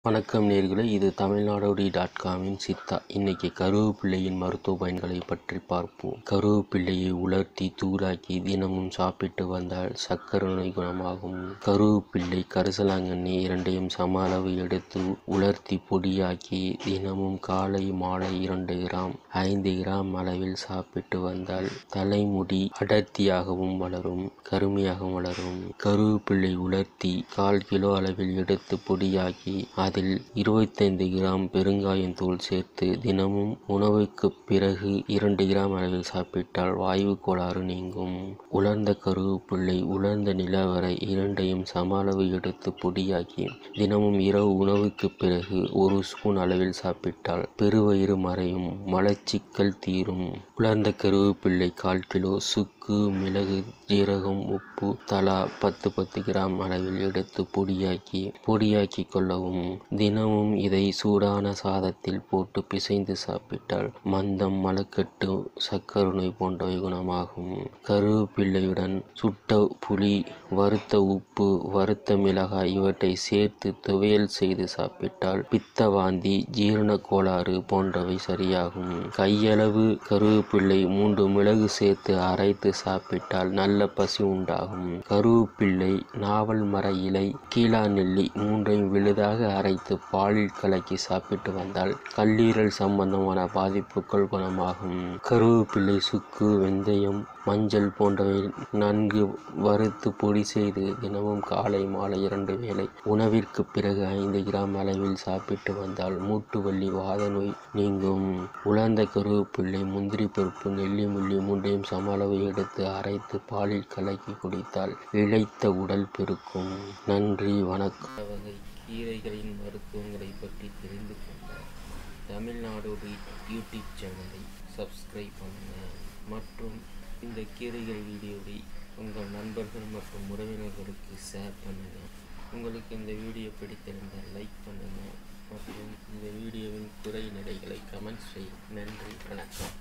வணக்கம் நேயர்களே இது தமிழ்நாடோடி டாட் காமின் சித்தா இன்னைக்கு கருவேப்பிள்ளையின் மருத்துவ பயன்களை பற்றி பார்ப்போம் கருவேப்பிள்ளையை உலர்த்தி தூளாக்கி தினமும் சாப்பிட்டு வந்தால் சர்க்கரை நோய் குணமாகும் கருவேப்பிள்ளை கரிசலாங்கண்ணி இரண்டையும் சம அளவு எடுத்து உலர்த்தி பொடியாக்கி தினமும் காலை மாலை இரண்டு கிராம் ஐந்து கிராம் அளவில் சாப்பிட்டு வந்தால் தலைமுடி அடர்த்தியாகவும் வளரும் கருமையாகவும் வளரும் கருவேப்பிள்ளை உலர்த்தி கால் கிலோ அளவில் எடுத்து பொடியாக்கி அதில் இருபத்தைந்து கிராம் பெருங்காயம் தூள் சேர்த்து தினமும் உணவுக்கு பிறகு இரண்டு கிராம் அளவில் சாப்பிட்டால் வாயு கோளாறு நீங்கும் உலர்ந்த கருவேப்பிள்ளை உலர்ந்த நிலவரை இரண்டையும் சம அளவு எடுத்து பொடியாக்கி தினமும் இரவு உணவுக்கு பிறகு ஒரு ஸ்பூன் அளவில் சாப்பிட்டால் பெருவயிறு மறையும் மலச்சிக்கல் தீரும் உலர்ந்த கருவேப்பிள்ளை கால் கிலோ சுக்கு மிளகு ஜீரகம் உப்பு தலா பத்து பத்து கிராம் அளவில் எடுத்து பொடியாக்கி பொடியாக்கி கொள்ளவும் தினமும் இதை சூடான சாதத்தில் போட்டு பிசைந்து சாப்பிட்டால் மந்தம் மலக்கட்டு சர்க்கரை நோய் போன்றவை குணமாகும் கருவேப்பிள்ளையுடன் சுட்ட புளி வறுத்த உப்பு வறுத்த மிளகாய் இவற்றை சேர்த்து துவையல் செய்து சாப்பிட்டால் பித்த வாந்தி ஜீரண கோளாறு போன்றவை சரியாகும் கையளவு கருவேப்பிள்ளை மூன்று மிளகு சேர்த்து அரைத்து சாப்பிட்டால் நல்ல பசி உண்டாகும் கருவேப்பிள்ளை நாவல் மர இலை கீழா நெல்லி மூன்றையும் விழுதாக அரைத்து பாலில் கலக்கி சாப்பிட்டு வந்தால் கல்லீரல் சம்பந்தமான பாதிப்புகள் குணமாகும் கருவேப்பிள்ளை சுக்கு வெந்தயம் மஞ்சள் போன்றவை நன்கு வறுத்து பொடி செய்து தினமும் காலை மாலை இரண்டு வேளை உணவிற்கு பிறகு ஐந்து கிராம் அளவில் சாப்பிட்டு வந்தால் மூட்டு வலி வாத நோய் நீங்கும் உலர்ந்த கருவேப்பிள்ளை முந்திரி பருப்பு நெல்லி முள்ளி மூன்றையும் சம அளவு எடுத்து அரைத்து பாலில் கலக்கி குடித்தால் இழைத்த உடல் பெருக்கும் நன்றி வணக்கம் வகை கீரைகளின் மருத்துவங்களை பற்றி தெரிந்து கொள்ள தமிழ்நாடோடு யூடியூப் சேனலை சப்ஸ்கிரைப் பண்ணுங்க மற்றும் இந்த கீரைகள் வீடியோவை உங்கள் நண்பர்கள் மற்றும் உறவினர்களுக்கு ஷேர் பண்ணுங்கள் உங்களுக்கு இந்த வீடியோ பிடித்திருந்தால் லைக் பண்ணுங்கள் மற்றும் இந்த வீடியோவின் குறை நிறைகளை கமெண்ட் செய்ய நன்றி வணக்கம்